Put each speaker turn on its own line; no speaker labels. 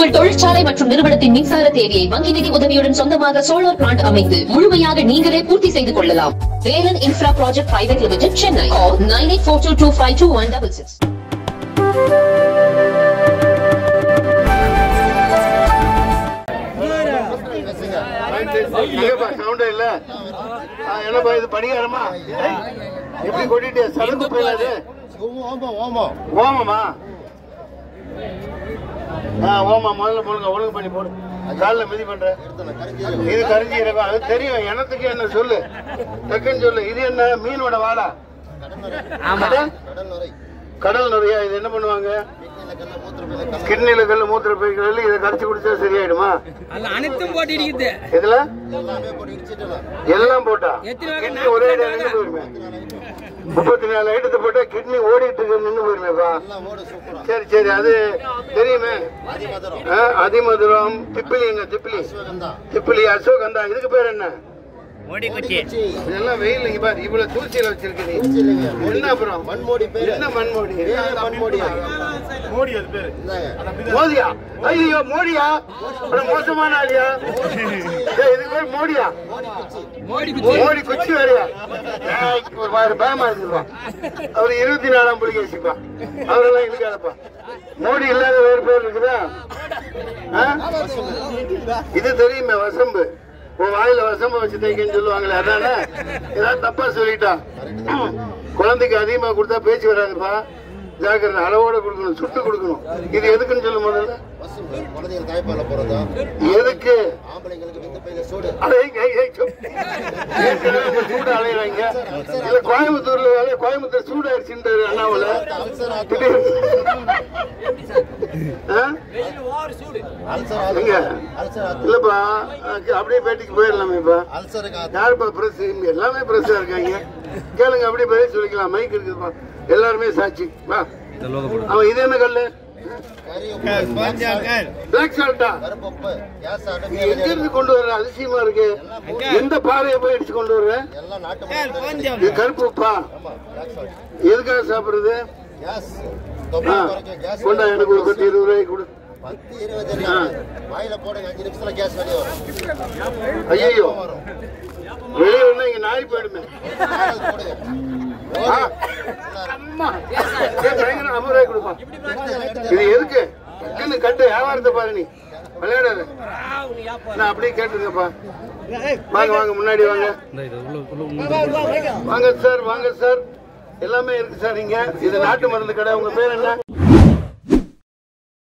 உங்கள் தொழிற்சாலை மற்றும் நிறுவனத்தின் மின்சார தேவையை வங்கி நிதி உதவியுடன் சொந்தமாக சோலார் பிளான்ட் அமைத்து முழுமையாக நீங்களே பூர்த்தி செய்து கொள்ளலாம் Velan infra project private limited Chennai nine eight four two two five two one double six
எங்கப்பா சவுண்டே இல்ல ஆ, என்னப்பா இது பணிகாரமா எப்படி கொட்டிட்டு சரக்கு போயிடாது
ஓமம் ஓமம்
ஓமமா ஆ ஓமா முதல்ல போடுங்க ஒழுங்கு பண்ணி போடு காலில் மிதி பண்ற இது கரிஞ்சி இருக்கும் அது தெரியும் எனத்துக்கு என்ன சொல்லு டக்குன்னு சொல்லு இது என்ன மீனோட வாடா கடல்?
கடல் நுரை
கடல் நுரையா இது என்ன பண்ணுவாங்க
கிட்னில கல்ல மூத்திர பையில கல்ல
கிட்னில கல்லு மூத்திர பைக்கல் இதை கரைச்சி குடிச்சா சரியாயிடுமா
அல்ல அனைத்தும் போட்டு இடிக்குது
இதுல
எல்லாமே போட்டு இடிச்சிட்டலாம்
எல்லாம் போட்டா
எத்தனை வகை
கிட்னி ஒரே அடியா நின்று போயிருமே முப்பத்தி நாலு ஐட்டத்தை போட்டா கிட்னி ஓடிட்டு இருக்கு நின்று போயிருமேப்பா
எல்லாம் ஓடு சூப்பரா
சரி சரி அது தெரியுமே
அதிமதுரம்
ஆ, அதிமதுரம் திப்பிலிங்க திப்பிலி
சிவகந்தா
திப்பிலி அசோகந்தா இதுக்கு பேர் என்ன
குச்சி
இதெல்லாம் வெயில் இங்க பாரு இவ்வளவு தூசியில வச்சிருக்கு நீ
இல்லைங்க
என்ன அப்புறம்
மண்மோடி பேரு
என்ன மண்மோடி
பேரே மண்மோடியா
மோடி அது பேரு
இந்தாங்க
மோதியா ஐயோ மோடியா அப்புறம் மோசமான ஆளியா ஏய், இதுக்கு பேர் மோடியா
மோடி
மோடி குச்சி வேறையா ஏய், ஒரு மாதிரி பயமா இருக்குப்பா அவர் இருபத்தி நாலாம் புள்ளி வச்சுப்பா அவரெல்லாம் இருக்காதப்பா மோடி இல்லாத வேறு பேர் இருக்குதா ஆ? இது தெரியுமே வசம்பு உன் வாயில வசம்பு வச்சு தைக்கன்னு சொல்லுவாங்களே அதானே ஏதாவது தப்பா சொல்லிட்டான் குழந்தைக்கு அதிகமா கொடுத்தா பேச்சு வராதுப்பா ஜாக்கிரதை அளவோட கொடுக்கணும் சுட்டு கொடுக்கணும் இது எதுக்குன்னு சொல்லு முதல்ல
பசும்பு குழந்தைகள் தாய்ப்பால போறதா
எதுக்கு
ஆம்பளைங்களுக்கு விந்து பையில சூடு
அடே, ஏய், ஏய், சும். ஏற்கனவே இப்ப சூடு அலையறாங்க இல்ல கோயம்புத்தூர்ல வேலை கோயம்புத்தூர் சூடாயிருச்சுன்றாரு அண்ணாவுல
அல்சர்
ஆ?
அல்சர்
எங்க?
அல்சர்
இல்லப்பா அஹ் அப்படியே பேட்டிக்கு போயிடலாமேப்பா
அல்சருக்கு
யாருப்பா பிரஸ் எல்லாமே பிரஸ்ஸா இருக்காங்க கேளுங்க அப்படியே பதில் சொல்லிக்கலாம் மைக் இருக்குதுப்பா எல்லாருமே சாட்சி வா அவன் இது என்ன கல்லு பிளாக் சால்ட்டா
கருப்பப்பு கேஸ் ஆடு
நீ எங்க இருந்து கொண்டு வர்ற அதிசயமா இருக்கு எந்த பாறையை போய் அடிச்சு கொண்டு வர்ற
எல்லாம் நாட்டு மருந்து
இது கருப்பு உப்பா
ஆமா பிளாக் சால்ட்
எதுக்காக சாப்பிடுறது
கேஸ்
ஆ,
தொப்பை குறைக்கும் கேஸ்
கொண்டா எனக்கு ஒரு பத்து இருபது ரூபாய் கொடு
பத்து இருபது இல்ல. வாயில போடுங்க அஞ்சு நிமிஷத்துல கேஸ் வெளியே வரும்
ஐயோ வெளியே வந்தா இங்க நாய் போயிடுமே
நாலு போடுங்க
ஆ, அம்மா ஏய், பயங்கர ஐம்பது ரூபாய் கொடுப்பா இது எதுக்கு டக்குன்னு கட்டு வியாபாரத்தை பாரு நீ விளையாடாத நான் அப்படியே கேட்டுருங்கப்பா வாங்க வாங்க முன்னாடி வாங்க வாங்க சார் வாங்க சார் எல்லாமே இருக்கு சார் இங்க இது நாட்டு மருந்து கடை உங்க பேர் என்ன